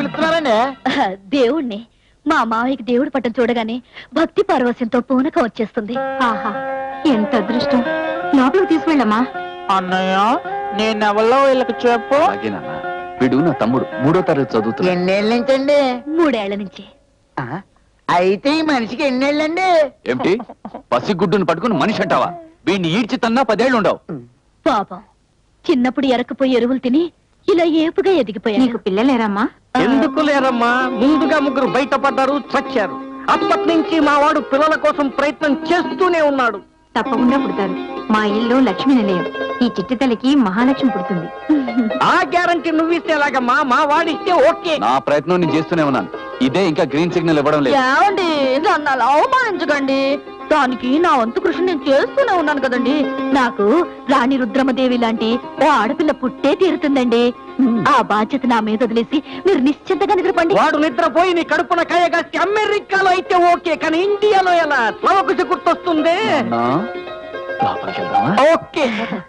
పిలుస్తున్నారండి ఆహా, దేవుణ్ణి మా మావయ్యకి దేవుడి పట్టం చూడగానే భక్తి పారవస్యంతో పూనకం వచ్చేస్తుంది ఆహా ఎంత అదృష్టం లోపలికి తీసుకెళ్ళమ్మా అన్నయ్య నేనెవల్లో వీళ్ళకి చెప్పు అలాగే నాన్న వీడు నా తమ్ముడు మూడో తరగతి చదువుతున్నా ఎన్నేళ్ళ నుంచండి మూడేళ్ల నుంచి అయితే ఈ మనిషికి ఎన్నేళ్ళండి ఏమిటి పసిగుడ్డును పట్టుకుని మనిషి అంటావా వీడిని ఈడ్చి తన్నా పదేళ్ళు ఉండవు పాపం చిన్నప్పుడు ఎరకపోయి ఎరువులు తిని ఇలా ఏపుగా ఎదిగిపోయాడు నీకు పిల్లలేరమ్మా ఎందుకు లేరమ్మా ముందుగా ముగ్గురు బయటపడ్డారు చచ్చారు అప్పటి నుంచి మా వాడు పిల్లల కోసం ప్రయత్నం చేస్తూనే ఉన్నాడు తప్పకుండా పుడతారు మా ఇల్లు లక్ష్మీ నిలయం ఈ చిట్టి తల్లికి మహాలక్ష్మి పుడుతుంది ఆ గ్యారంటీ నువ్విస్తే ఎలాగమ్మా మా వాడిస్తే ఓకే నా ప్రయత్నం నేను చేస్తూనే ఉన్నాను ఇదే ఇంకా గ్రీన్ సిగ్నల్ ఇవ్వడం లేదు ఏమండి నన్ను అలా అవమానించకండి దానికి నా వంతు కృషి నేను చేస్తూనే ఉన్నాను కదండి నాకు రాణి రుద్రమదేవి లాంటి ఓ ఆడపిల్ల పుట్టే తీరుతుందండి ఆ బాధ్యత నా మీద వదిలేసి మీరు నిశ్చింతగా నిద్రపండి వాడు నిద్రపోయి నీ కడుపున కాయగాసి అమెరికాలో అయితే ఓకే కానీ ఇండియాలో ఎలా లవకుశ గుర్తొస్తుంది నాన్నా, లోపలికి వెళ్దామా ఓకే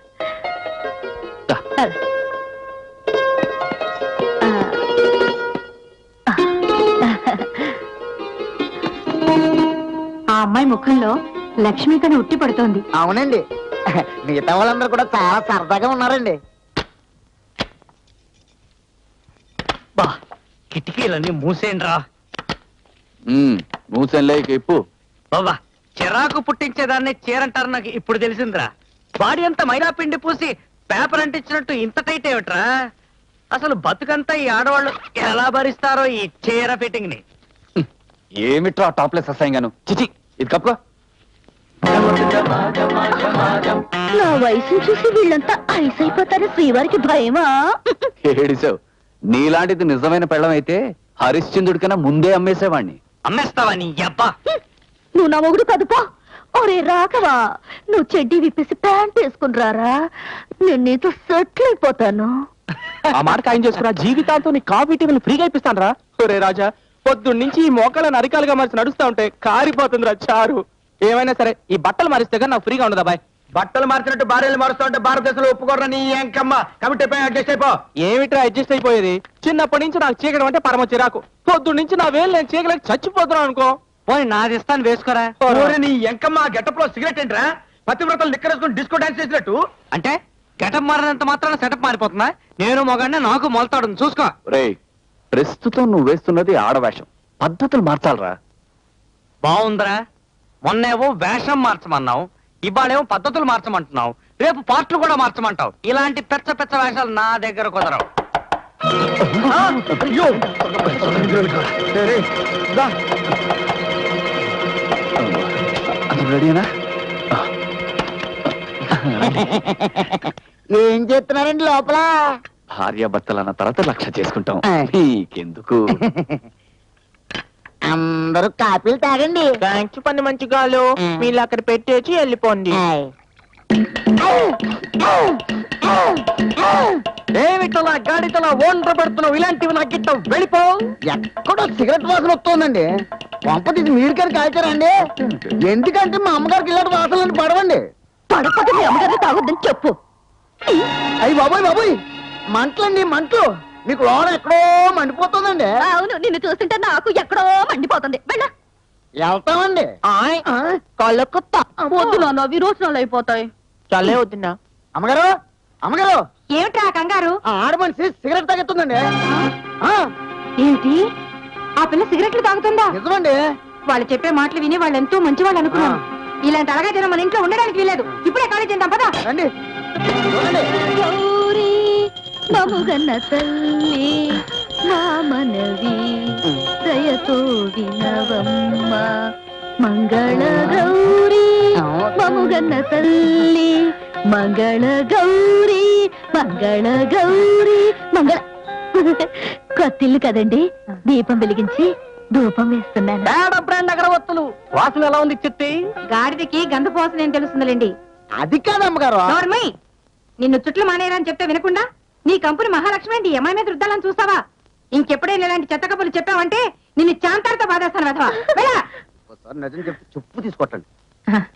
ఆ అమ్మాయి ముఖంలో లక్ష్మీకని ఉట్టి పడుతోంది అవునండి మిగతా వాళ్ళందరూ కూడా చాలా సరదాగా ఉన్నారండి బా కిటికీలన్నీ మూసేయండిరా ఉమ్, మూసెంలే ఇక ఇప్పు బాబా చిరాకు పుట్టించేదాన్ని చీరంటారు నాకు ఇప్పుడు తెలిసిందిరా బాడీ అంతా మైదా పిండి పూసి పేపర్ అంటించినట్టు ఇంత టైట్ ఏమిట్రా అసలు బతుకంతా ఈ ఆడవాళ్ళు ఎలా భరిస్తారో ఈ చీర ఫిట్టింగ్ ని హ్మ్. ఏమిట్రా టాప్లెస్ అసహ్యంగాను చిచి ఇది కప్పుకో నా వయసును చూసి వీళ్ళంతా ఐస్ అయిపోతారు శ్రీవారికి భయమా ఏడిసావు నీలాంటిది నిజమైన పెళ్ళం అయితే హరిశ్చంద్రుడి కన్నా ముందే అమ్మేసేవాణ్ణి అమ్మేస్తావా నీ అబ్బా నువ్వు నా మొగుడు కదుపో ఒరే రాకవా నువ్వు చెడ్డీ విప్పేసి ప్యాంట్ వేసుకుని రారా నేను నీతో సెటిల్ అయిపోతాను ఆ మాట ఖాయం చేసుకురా జీవితాంతో నీ కాఫీ టీవీని ఫ్రీగా ఇప్పిస్తాను రా ఒరే రాజా పొద్దున్న నుంచి ఈ మోకాళ్ళ నరికాలుగా మరిచి నడుస్తా ఉంటే కారిపోతుందిరా చారు ఏమైనా సరే ఈ బట్టలు మారిస్తే కానీ నాకు ఫ్రీగా ఉండదా బాయ్ బట్టలు మార్చినట్టు భార్యలు మారుస్తా ఉంటే భారతదేశంలో ఒప్పుకోరా నీ ఎంకమ్మ కాబట్టి అడ్జస్ట్ అయిపో ఏమిట్రా అడ్జస్ట్ అయిపోయేది చిన్నప్పటి నుంచి నాకు చీకడం అంటే పరమ చిరాకు పొద్దున్న నుంచి నా వేలు నేను చీకలేక చచ్చిపోతున్నాను అనుకో పోయి నాది ఇస్తాను వేసుకోరా పోరా. ఊరి నీ ఎంకమ్మ గెటప్ లో సిగరెట్ ఏంట్రా పతివ్రతలు నిక్కరేసుకుని డిస్కో డాన్స్ చేసినట్టు అంటే గెటప్ మారినంత మాత్రాన సెటప్ మారిపోతుందా నేను మొగండి నాకు మొలతాడు చూసుకో రేయ్ ప్రస్తుతం నువ్వు వేస్తున్నది ఆడవేషం పద్ధతులు మార్చాలరా బాగుందిరా మొన్నేవో వేషం మార్చమన్నావు ఇవాళేమో పద్ధతులు మార్చమంటున్నావు రేపు పార్ట్లు కూడా మార్చమంటావు ఇలాంటి పెచ్చ పెచ్చ వేషాలు నా దగ్గర కుదరవు అయ్యో అసలు రెడీనా ఏం చేస్తున్నారండి లోపల భార్య భర్తలు అన్న తర్వాత లక్ష చేసుకుంటాం ఆయ్. నీకెందుకు అందరూ కాపీలు తాగండి థ్యాంక్స్ పని మంచి గాలు మీరు అక్కడ పెట్టేసి వెళ్ళిపోండి ఆయ్. ఏమిటలా గాడితలా ఓండ్ర పెడుతున్నావు ఇలాంటివి నాకు గిట్ట వెళ్ళిపో ఎక్కడో సిగరెట్ వాసన వస్తుందండి పంపతీసి మీరు కానీ కాల్చారండి ఎందుకంటే మా అమ్మగారికి ఇలాంటి వాసనలు పడవండి పడపక మీ అమ్మగారిని తాగొద్దని చెప్పు అయ్యి బాబోయ్ బాబోయ్ మంటలండి మంటలు మీకు లోన ఎక్కడో మండిపోతుందండి అవును నిన్ను చూస్తుంటే నాకు ఎక్కడో మండిపోతుంది వెళ్ళ వెళ్తామండి కళ్ళకొత్త వద్దు నాన్న విరోచనాలు అయిపోతాయి చల్లే వద్దున్నా అమ్మగారు అమ్మగారు ఏమిట్రా కంగారు ఆ ఆడ మనిషి సిగరెట్ తాగెత్తుందండి ఆ, ఏమిటి ఆ పిల్ల సిగరెట్లు తాగుతుందా నిజమండి వాళ్ళు చెప్పే మాటలు విని వాళ్ళు ఎంతో మంచి వాళ్ళు అనుకున్నాను ఇలాంటి అలగా జనం మన ఇంట్లో ఉండడానికి వీలేదు ఇప్పుడే ఖాళీ చేద్దాం పదా రండి చూడండి గౌరీ మముగన్న తల్లి మా మనవి దయతో వినవమ్మ మంగళ గౌరీ మముగన్న తల్లి మంగళ గౌరీ మంగళ గౌరీ మంగళ కొత్తిల్లు కదండి దీపం వెలిగించి ధూపం వేస్తున్నాను బేడ బ్రాండ్ అగరవత్తులు వాసన ఎలా ఉంది చిట్టి గాడిదకి గంధ పోసన ఏం తెలుస్తుందిలేండి అది కాదు అమ్మగారు నోర్మయ్ నిన్ను చుట్లు మానేయరని చెప్తే వినకుండా నీ కంపెనీ మహాలక్ష్మి ఏంటి అమ్మాయి మీద రుద్దాలని చూస్తావా ఇంకెప్పుడైనా ఇలాంటి చెత్త కబుర్లు చెప్పావంటే నిన్ను చాంతాలతో బాధేస్తాను వెధవా వెళ్ళా ఒకసారి నిజం చెప్తే చెప్పు తీసుకొట్టండి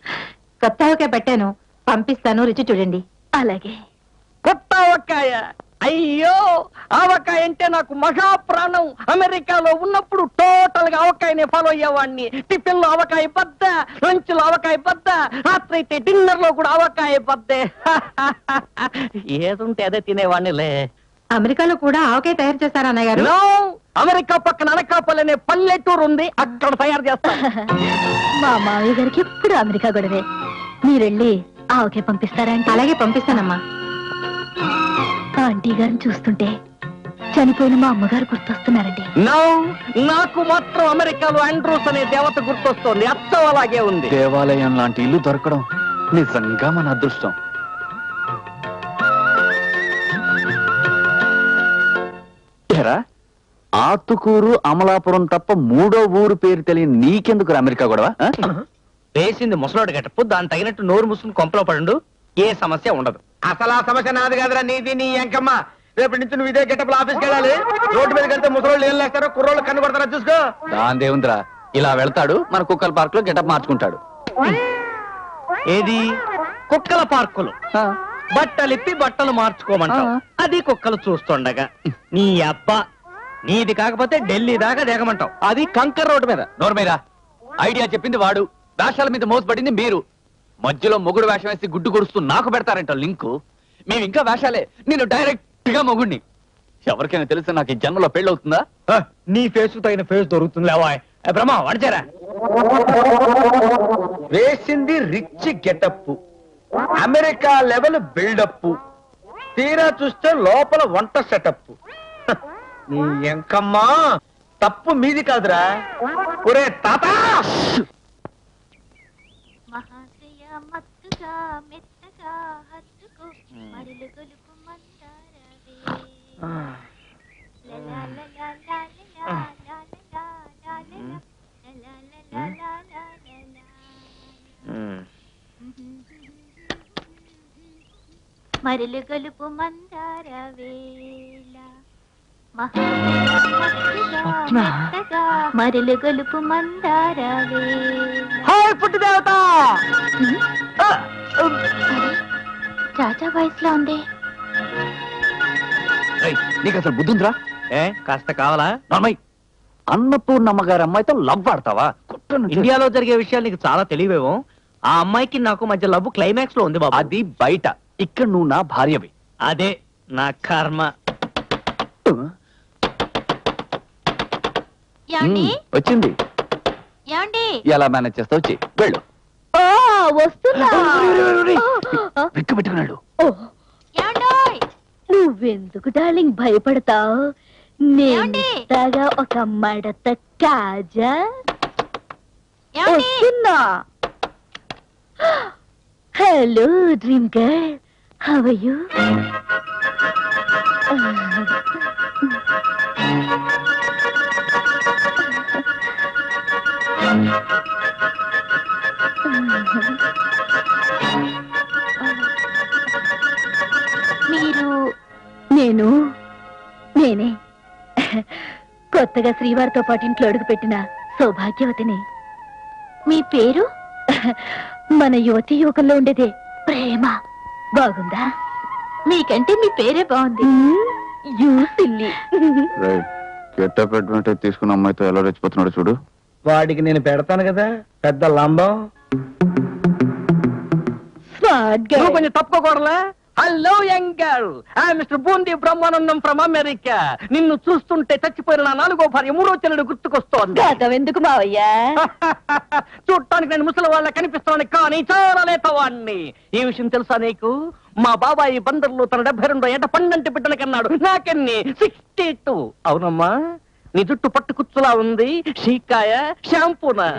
కొత్త పెట్టాను పంపిస్తాను రుచి చూడండి అలాగే కొత్త ఒక్కాయ అయ్యో ఆవకాయ అంటే నాకు మహా ప్రాణం అమెరికాలో ఉన్నప్పుడు టోటల్ గా ఆవకాయనే ఫాలో అయ్యేవాడిని టిఫిన్ లో ఆవకాయ బద్ద లంచ్ లో ఆవకాయ బద్ద రాత్రి అయితే డిన్నర్ లో కూడా ఆవకాయ బద్దే ఏదుంటే అదే తినేవాడినిలే అమెరికాలో కూడా ఆవకాయ తయారు చేస్తారా అన్నయ్య గారు No! అమెరికా పక్కన అనకాపల్లి అనే పల్లెటూరు ఉంది అక్కడ తయారు చేస్తాను మా మావయ్య గారికి ఎప్పుడు అమెరికా గొడవే మీరెళ్ళి ఆవకాయ పంపిస్తారా అంటే అలాగే పంపిస్తానమ్మా ఆంటీ గారిని చూస్తుంటే చనిపోయిన మా అమ్మగారు గుర్తొస్తున్నారండి నో నాకు మాత్రం అమెరికాలో ఆండ్రూస్ అనే దేవత గుర్తొస్తోంది అచ్చం అలాగే ఉంది దేవాలయం లాంటి ఇల్లు దొరకడం నిజంగా మన అదృష్టం ఏరా, ఆతుకూరు అమలాపురం తప్ప మూడో ఊరు పేరు తెలియని నీకెందుకు అమెరికా గొడవ ఆ? వేసింది ముసలోడు గట్టపు దాని తగినట్టు నోరు మూసుకుని కొంపలో పడుండు ఏ సమస్య ఉండదు అసలు ఆ సమస్య నాది కాదురా నీది నీ ఎంకమ్మ రేపటి నుంచి నువ్వు ఇదే గెటప్ ఆఫీస్కి వెళ్ళాలి రోడ్డు మీద వెళ్తే ముసలోళ్ళు ఏం లేస్తారో కుర్రోళ్ళు కన్ను కొడతారో చూసుకో దాని దేవుందిరా ఇలా వెళ్తాడు మన కుక్కల పార్క్ లో గెటప్ మార్చుకుంటాడు ఏది కుక్కల పార్కులు ఆ, బట్టలిప్పి బట్టలు మార్చుకోమంటావు ఆ. అది కుక్కలు చూస్తుండగా నీ అబ్బా నీది కాకపోతే ఢిల్లీ దాకా దిగమంటావు అది కంకర్ రోడ్డు మీద నోర్మేరా ఐడియా చెప్పింది వాడు వేషాల మీద మోసపడింది మీరు మధ్యలో మొగుడు వేషం వేసి గుడ్డు కొడుస్తూ నాకు పెడతారంట లింకు మేము ఇంకా వేషాలే నేను డైరెక్ట్ గా మొగుడిని ఎవరికైనా తెలిస్తే నాకు ఈ జన్మలో పెళ్ళవుతుందా ఆ, నీ ఫేస్ తగిన ఫేస్ దొరుకుతుంది లేవా బ్రహ్మ వడిచారా వేసింది rich getup America level buildup తీరా చూస్తే లోపల వంట సెటప్ నీ ఎంకమ్మా తప్పు మీది కాదురా ఒరే తాత మహాశయ మత్తుగా మెత్తగా హత్తుకు మడిలు గొలుపు మందారవే లలా లలా లలా లలా లలా లలా లలా లలా లలా మరిలు గొలుపు మందార వేళ మహాశయ మత్తుగా మెత్తగా మరిలు గొలుపు మందార వేళ హాయ్ పుట్టి దేవత చాచా వాయిస్ లో ఉంది ఏయ్, నీకు అసలు బుద్ధి ఉందిరా ఏ కాస్త కావాలా నార్మయ్ అన్నపూర్ణమ్మ గారి అమ్మాయితో లవ్ ఆడతావా కుట్రను చేసి- ఇండియాలో జరిగే విషయాలు నీకు చాలా తెలివేమో ఆ అమ్మాయికి నాకు మధ్య లవ్ క్లైమాక్స్ లో ఉంది బాబు అది బయట ఇక్కడ నువ్వు నా భార్యవి అదే నా కర్మ యాండి ఉమ్, వచ్చింది యాండి ఎలా మేనేజ్ చేస్తావు వచ్చి వెళ్ళు ఆ, వస్తున్నా విక్కు పెట్టుకున్నాడు ఓ, యాండోయ్ నువ్వెందుకు డార్లింగ్ భయపడతావు ఏమండి? నేను ఒక మడత కాజా యాండి వస్తున్నా hello dream girl how you మీరు నేను నేనే కొత్తగా శ్రీవారితో పాటు ఇంట్లో అడుగుపెట్టిన సౌభాగ్యవతిని మీ పేరు మన యువతి యువకుల్లో ఉండేదే ప్రేమ బాగుందా మీకంటే మీ పేరే బాగుంది యూ సిల్లి గెటప్ అడ్వాంటేజ్ తీసుకున్న అమ్మాయితో ఎలా రెచ్చిపోతున్నాడు చూడు వాడికి నేను పెడతాను కదా పెద్ద లంబం స్మార్ట్ నువ్వు కొంచెం తప్పుకోకూడలే hello young girl I mister Boondi Brahmanandam from America నిన్ను చూస్తుంటే చచ్చిపోయిన నా నాలుగో భార్య మూడో చెల్లెడు గుర్తుకొస్తోంది గతం ఎందుకు మావయ్యా చూడటానికి నేను ముసలి వాళ్ళ కనిపిస్తున్నాను కానీ చాలా లేతవాణ్ణి ఈ విషయం తెలుసా నీకు మా బాబాయి బందర్లో తన డెబ్బై రెండో ఏట పండంటి బిడ్డలకి అన్నాడు నాకెన్ని సిక్స్టీ టూ అవునమ్మా నీ జుట్టు పట్టు కుచ్చులా ఉంది షీకాయ షాంపూనా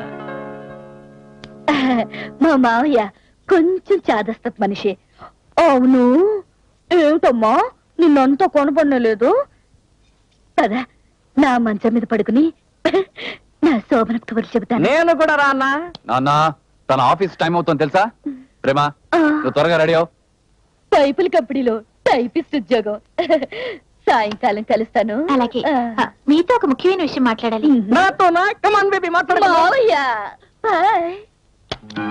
మా మావయ్య కొంచెం చాదస్తత్ మనిషి అవును ఏమిటమ్మా నిన్నంతా కొనపడలేదు పదా నా మంచం మీద పడుకుని నా శోభనకు కబుర్లు చెబుతాను నేను కూడా రానా నాన్న తన ఆఫీస్ టైం అవుతుంది తెలుసా ప్రేమ ఆ, నువ్వు త్వరగా రెడీ అవు పైపుల కంపెనీలో టైపిస్ట్ ఉద్యోగం సాయంకాలం కలుస్తాను అలాగే ఆ. ఆ, మీతో ఒక ముఖ్యమైన విషయం మాట్లాడాలి నాతోనా కమాన్ బేబీ మాట్లాడు మావయ్య బాయ్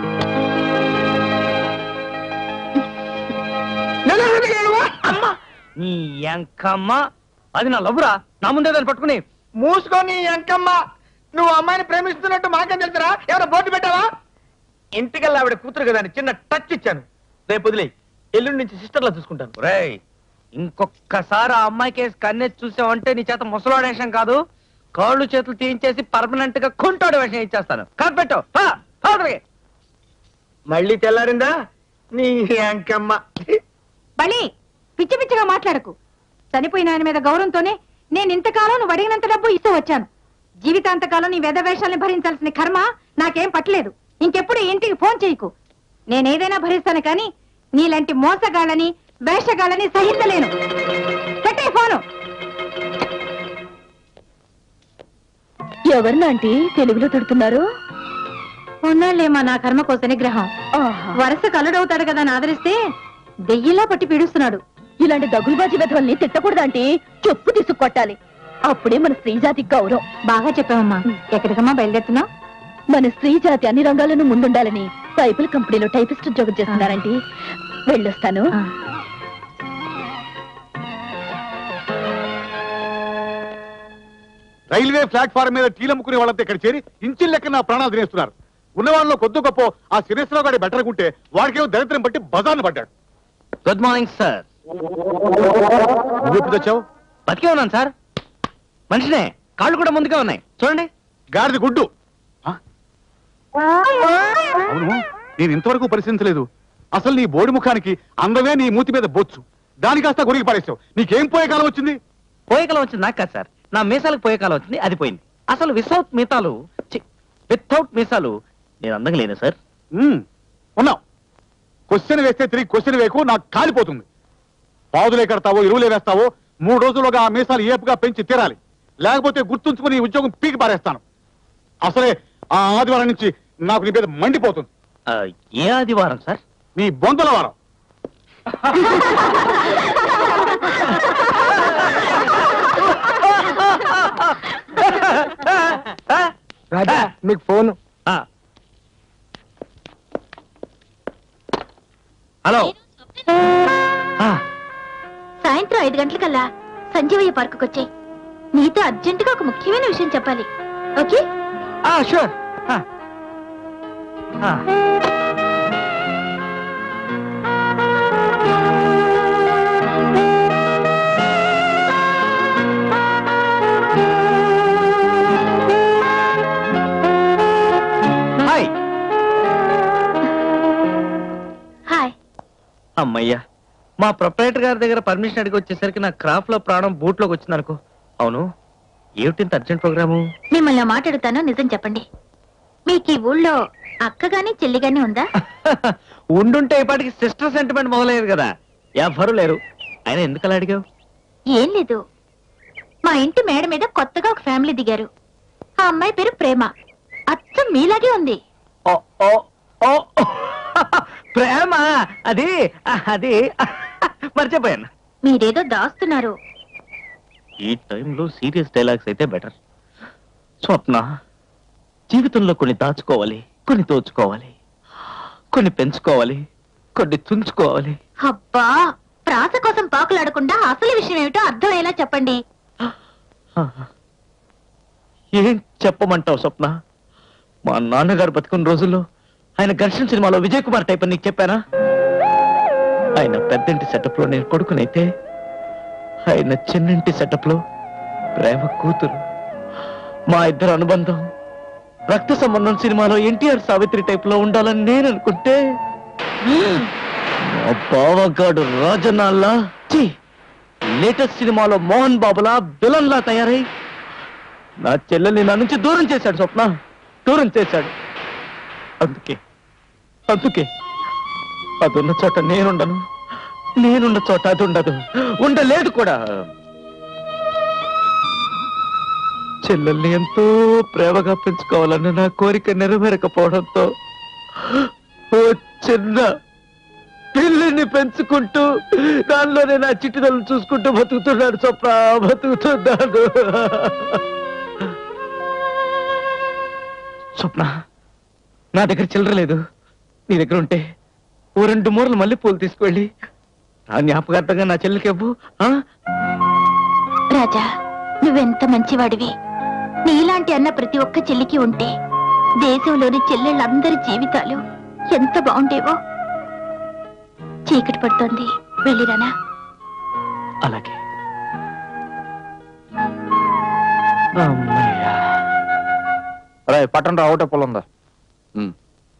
అమ్మా నీ ఎంకమ్మ అది నా లవ్వురా నా ముందే దాన్ని పట్టుకుని మూసుకొని ఎంకమ్మ నువ్వు అమ్మాయిని ప్రేమిస్తున్నట్టు మాకేం తెలుసురా ఎవరో బోర్డు పెట్టావా ఇంటికల్లా ఆవిడ కూతురు కదా అని చిన్న టచ్ ఇచ్చాను రేపు వదిలే ఎల్లుండి నుంచి సిస్టర్లా చూసుకుంటాను రేయ్ ఇంకొక్కసారి ఆ అమ్మాయి కేసు కన్నెత్తి చూసావంటే నీ చేత ముసలోడ వేషం కాదు కాళ్ళు చేతులు తీయించేసి పర్మనెంట్ గా కుంటోడు వేషం ఇచ్చేస్తాను కనిపెట్టు మళ్ళీ తెల్లారిందా నీ ఎంకమ్మ బలి పిచ్చి పిచ్చిగా మాట్లాడకు చనిపోయిన ఆయన మీద గౌరవంతోనే నేను ఇంతకాలం నువ్వు అడిగినంత డబ్బు ఇస్తూ వచ్చాను జీవితాంతకాలం నీ వేషాలని భరించాల్సిన కర్మ నాకేం పట్టలేదు ఇంకెప్పుడు ఈ ఇంటికి ఫోన్ చేయకు నేనేదైనా భరిస్తాను కానీ నీలాంటి మోసగాళ్ళని వేషగాళ్ళని సహించలేను పెట్టే ఫోను ఎవరినంటీ తెలుగులో తిడుతున్నారు ఉన్నాళ్ళేమా నా కర్మ కోసం నిగ్రహం ఆహా. వరుస కలుడవుతాడు కదా అని ఆదరిస్తే దెయ్యిలా పట్టి పీడుస్తున్నాడు ఇలాంటి దగులుబాజీ వెధవల్ని తిట్టకూడదంటే చెప్పు తీసుకొట్టాలి అప్పుడే మన స్త్రీ జాతి గౌరవం బాగా చెప్పావమ్మా ఎక్కడికమ్మా బయలుదేరుతున్నావు మన స్త్రీ జాతి అన్ని రంగాలను ముందుండాలని పైపుల కంపెనీలో టైపిస్ట్ ఉద్యోగం చేస్తున్నారండి వెళ్ళొస్తాను రైల్వే ప్లాట్ఫారం మీద టీలమ్ముకునే వాళ్ళంతా ఇక్కడ చేరి ఇంచిల్ లెక్క నా ప్రాణాలు తినేస్తున్నారు ఉన్న వాళ్ళలో కొద్ది గొప్ప ఆ శిరేశ్వరరావు గారి బెటర్కుంటే వాడికేమో దరిద్రం బట్టి బజార్ను పడ్డాడు గుడ్ మార్నింగ్ సార్ నువ్వు ఎప్పుడు వచ్చావు బతికే ఉన్నాను సార్ మనిషినే కాళ్ళు కూడా ముందుగా ఉన్నాయి చూడండి గాడిది గుడ్డు ఆ? అవును నేను ఇంతవరకు పరిశీలించలేదు అసలు నీ బోడి ముఖానికి అందమే నీ మూతి మీద బొచ్చు దాని కాస్త గురికి పడేసావు నీకేం పోయే కాలం వచ్చింది పోయే కాలం వచ్చింది నాకు కాదు సార్ నా మీసాలకు పోయే కాలం వచ్చింది అది పోయింది అసలు వితౌట్ మీసాలు వితౌట్ మీసాలు నేను అందంగా లేను సార్ ఉమ్, ఉన్నావు క్వశ్చన్ వేస్తే తిరిగి క్వశ్చన్ వేయకు నాకు కాలిపోతుంది పావుదులే కడతావో ఎరువులే వేస్తావో మూడు రోజుల్లోగా ఆ మీసాలు ఏపుగా పెంచి తీరాలి లేకపోతే గుర్తుంచుకుని ఈ ఉద్యోగం పీకి పారేస్తాను అసలే ఆ ఆదివారం నుంచి నాకు నీ మీద మండిపోతుంది ఆ, ఏ ఆదివారం సార్ నీ బొందల వారం రాజా మీకు ఫోన్ ఆ. హలో ఆ, సాయంత్రం ఐదు గంటలకల్లా సంజీవయ్య పార్కుకి వచ్చాయి నీతో అర్జెంటుగా ఒక ముఖ్యమైన విషయం చెప్పాలి ఓకే ఆ, షూర్ ఆ. ఆ. హాయ్ హాయ్ అమ్మయ్యా మా ప్రొపరేటర్ గారి దగ్గర పర్మిషన్ అడిగి వచ్చేసరికి నా క్రాఫ్ట్ లో ప్రాణం బూట్ లోకి వచ్చింది అనుకో అవును ఏమిటి అర్జెంట్ ప్రోగ్రాము మిమ్మల్ని మాట్లాడుతాను నిజం చెప్పండి మీకు ఈ ఊళ్ళో అక్క గాని చెల్లి గాని ఉందా ఉండుంటే ఇప్పటికి సిస్టర్ సెంటిమెంట్ మొదలయ్యేది కదా ఎవ్వరు లేరు ఆయన ఎందుకు అలా అడిగావు ఏం లేదు మా ఇంటి మేడ మీద కొత్తగా ఒక ఫ్యామిలీ దిగారు ఆ అమ్మాయి పేరు ప్రేమ అచ్చం మీలాగే ఉంది ఓ ఓ ఓ ఓ. ప్రేమ అది అది మర్చిపోయాను మీరేదో దాస్తున్నారు ఈ టైంలో సీరియస్ డైలాగ్స్ అయితే బెటర్ స్వప్న జీవితంలో కొన్ని దాచుకోవాలి కొన్ని దోచుకోవాలి కొన్ని పెంచుకోవాలి కొన్ని తుంచుకోవాలి అబ్బా ప్రాస కోసం పాకులాడకుండా అసలు విషయం ఏమిటో అర్థమయ్యేలా చెప్పండి ఏం చెప్పమంటావు స్వప్న మా నాన్నగారు బతుకున్న రోజుల్లో ఆయన ఘర్షణ సినిమాలో విజయ్ కుమార్ టైప్ అని నీకు చెప్పానా ఆయన పెద్దంటి సెటప్ లో నేను కొడుకునైతే ఆయన చిన్నింటి సెటప్ లో ప్రేమ కూతురు మా ఇద్దరు అనుబంధం రక్త సంబంధం సినిమాలో ఎన్టీఆర్ సావిత్రి టైప్ లో ఉండాలని నేను అనుకుంటే మా బావగాడు రాజనాల్లా లేటెస్ట్ సినిమాలో మోహన్ బాబులా విలన్ లా తయారై నా చెల్లెల్ని నా నుంచి దూరం చేశాడు స్వప్న దూరం చేశాడు అందుకే అందుకే అదున్న చోట నేనుండను నేనున్న చోట అది ఉండదు ఉండలేదు కూడా చెల్లెల్ని ఎంతో ప్రేమగా పెంచుకోవాలన్న నా కోరిక నెరవేరకపోవడంతో ఓ చిన్న పిల్లిని పెంచుకుంటూ దానిలోనే నా చిట్టుదలను చూసుకుంటూ బతుకుతున్నాడు స్వప్న బతుకుతున్నాడు స్వప్న నా దగ్గర చిల్లర లేదు నీ దగ్గర ఉంటే ఓ రెండు మూరలు మల్లె పూలు తీసుకువెళ్ళి ఆ జ్ఞాపకార్థంగా నా చెల్లికి ఇవ్వు ఆ? రాజా నువ్వెంత మంచివాడివి నీలాంటి అన్న ప్రతి ఒక్క చెల్లికి ఉంటే దేశంలోని చెల్లెళ్ళందరి జీవితాలు ఎంత బాగుండేవో చీకటి పడుతోంది వెళ్ళిరానా అలాగే అమ్మయ్యా రే పట్టణం రా ఒకటే పొలం ఉందా ఉమ్.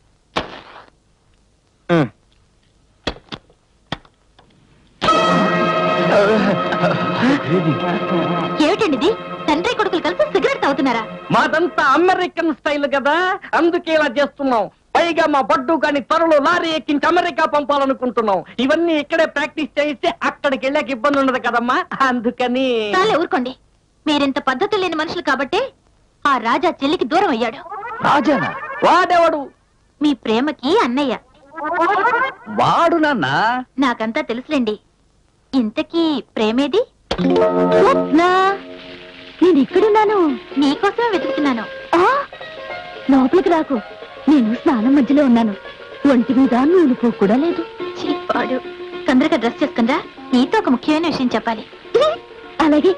ఏమిటండి ఇది తండ్రి కొడుకులు కలిసి సిగరెట్ తాగుతున్నారా మాదంతా అమెరికన్ స్టైల్ కదా అందుకే ఇలా చేస్తున్నాం పైగా మా బడ్డు గాని త్వరలో లారీ ఎక్కించి అమెరికా పంపాలనుకుంటున్నాం ఇవన్నీ ఇక్కడే ప్రాక్టీస్ చేయిస్తే అక్కడికి వెళ్ళాక ఇబ్బంది ఉండదు కదమ్మా అందుకని చాలే ఊరుకోండి మీరింత పద్ధతులు లేని మనుషులు కాబట్టే ఆ రాజా చెల్లికి దూరం అయ్యాడు రాజానా వాడెవడు మీ ప్రేమకి అన్నయ్య వాడు నాన్న నాకంతా తెలుసులేండి ఇంతకీ ప్రేమేది స్వప్న నేను ఇక్కడున్నాను నీకోసమే వెతుకుతున్నాను లోపలికి రాకు నేను స్నానం మధ్యలో ఉన్నాను ఒంటి మీద నూలుపో కూడా లేదు చీపాడు తొందరగా డ్రెస్ చేసుకుందా నీతో ఒక ముఖ్యమైన విషయం చెప్పాలి అలాగే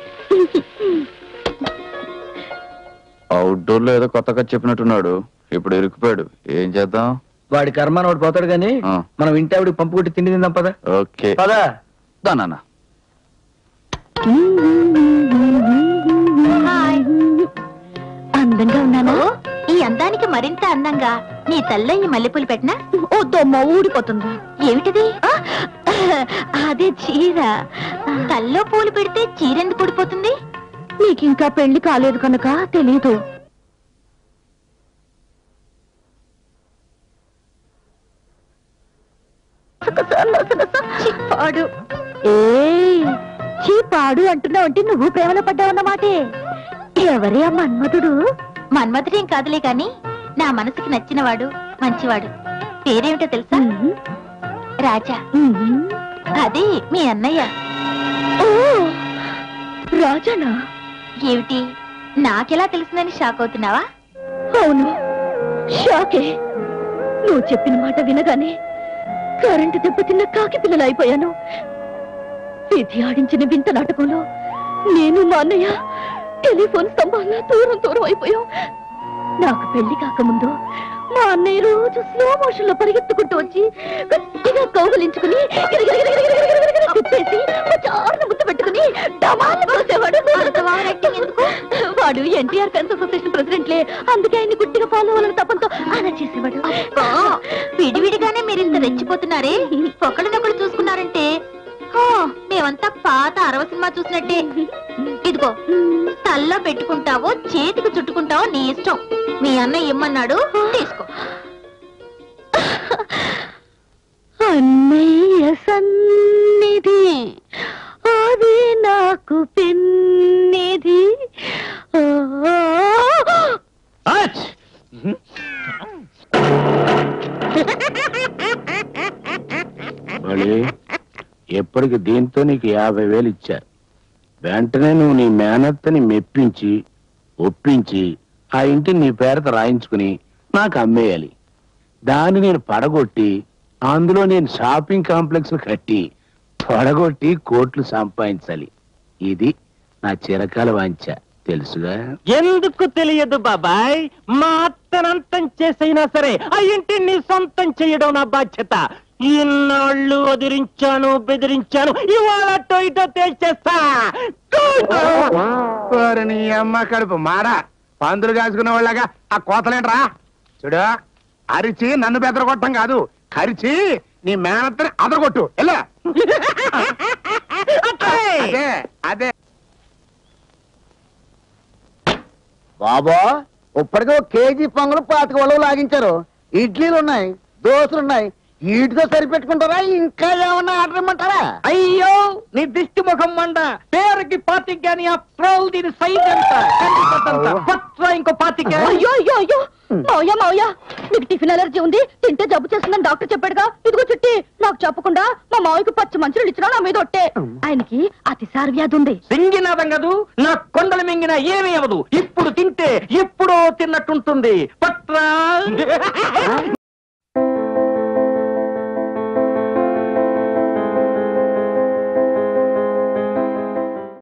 అవుట్డోర్ లో ఏదో కొత్తగా చెప్పినట్టున్నాడు ఇప్పుడు ఇరుక్కుపోయాడు ఏం చేద్దాం వాడి కర్మ నోడు పోతాడు గాని ఆ. మనం ఇంటి ఆవిడ పంపు కొట్టి తిండి తిందాం పదా ఓకే పదా దా నాన్న హాయ్ అందంగా ఉన్నానా ఈ అందానికి మరింత అందంగా నీ తల్ల ఈ మల్లెపూలు పెట్టినా ఓ దొమ్మ ఊడిపోతుంది ఏమిటిది అదే చీర తల్లో పూలు పెడితే చీర ఎందుకు ఊడిపోతుంది నీకింకా పెళ్లి కాలేదు కనుక తెలీదు పాడు ఏ చీపాడు అంటున్నావు అంటే నువ్వు ప్రేమలో పడ్డావన్నమాటే ఎవరే ఆ మన్మధుడు మన్మధుడేం కాదులే కాని నా మనసుకి నచ్చినవాడు మంచివాడు పేరేమిటో తెలుసా రాజా అది మీ అన్నయ్య రాజానా ఏమిటి నాకెలా తెలిసిందని షాక్ అవుతున్నావా అవును షాకే నువ్వు చెప్పిన మాట వినగానే కరెంటు దెబ్బతిన్న కాకి పిల్లలు అయిపోయాను విధి ఆడించిన వింత నాటకంలో నేను మా అన్నయ్య టెలిఫోన్ స్తంభాల దూరం దూరం అయిపోయాం నాకు పెళ్లి కాకముందు మా అన్నయ్య రోజు స్లో మోషన్ లో పరిగెత్తుకుంటూ వచ్చి గట్టిగా కౌగలించుకుని గిరగిరగిరగిరగిరగిరగిరగిర తిప్పేసి ఓ చారున ముద్దు పెట్టుకుని డమాల్ని పోసేవాడు వాడు ఎన్టీఆర్ ఫ్యాన్స్ అసోసియేషన్ ప్రెసిడెంట్లే అందుకే ఆయన్ని గుట్టిగా ఫాలో అవ్వాలని తప్పంతో అలా చేసేవాడు విడివిడిగానే మీరు ఇంత రెచ్చిపోతున్నారే ఒకళ్ళనొకళ్ళు చూసుకున్నారంటే హో, మేమంతా పాత అరవ సినిమా చూసినట్టే ఇదిగో తల్లో పెట్టుకుంటావో చేతికి చుట్టుకుంటావో నీ ఇష్టం మీ అన్న ఇమ్మన్నాడు తీసుకో అన్నయ్య సన్నిధి అది నాకు పెన్నిధి మళ్ళీ ఎప్పటికి దీంతో నీకు యాభై వేలు ఇచ్చా వెంటనే నువ్వు నీ మేనత్తని మెప్పించి ఒప్పించి ఆ ఇంటిని నీ పేరత రాయించుకుని నాకు అమ్మేయాలి దాన్ని నేను పడగొట్టి అందులో నేను షాపింగ్ కాంప్లెక్స్ కట్టి పడగొట్టి కోట్లు సంపాదించాలి ఇది నా చిరకాల వాంఛ తెలుసుగా ఎందుకు తెలియదు బాబాయ్ మా అత్తనంతం చేసైనా సరే ఆ ఇంటిని నీ సొంతం చేయడం నా బాధ్యత ఇన్నాళ్ళు వదిరించాను బెదిరించాను ఇవాళ అటో ఇటో తేల్చేస్తా ఓరి నీ అమ్మ కడుపు మారా పందులు కాసుకునే వాళ్ళగా ఆ కోతలేంట్రా చూడు అరిచి నన్ను బెదరగొట్టం కాదు కరిచి నీ మేనత్తని అదరగొట్టు ఎలా అదే అదే బాబా ఇప్పటికే ఒక కేజీ పొంగలు పాతిక వలవ లాగించారు ఇడ్లీలు ఉన్నాయి దోశలు ఉన్నాయి వీటితో సరిపెట్టుకుంటారా ఇంకా ఏమన్నా ఆర్డర్ ఇమ్మంటారా అయ్యో నీ దిష్టి ముఖం మండ పేరుకి పాతిక గాని ఆ ప్రోల్ దీని సైజ్ ఎంత కందిపొట్టు ఎంత. పట్రా ఇంకో పాతిక అయ్యో అయ్యో అయ్యో మౌయ మౌయ నీకు టిఫిన్ అలర్జీ ఉంది తింటే జబ్బు చేస్తుందని డాక్టర్ చెప్పాడుగా ఇదిగో చుట్టి నాకు చెప్పకుండా మా మావయ్యకి పచ్చి మంచులు ఇచ్చినా నా మీద ఒట్టే ఆయనకి అతిసార వ్యాధి ఉంది సింగినాదం కదూ నా కొండలు మింగిన ఏమీ అవదు ఇప్పుడు తింటే ఎప్పుడో తిన్నట్టుంటుంది పట్రా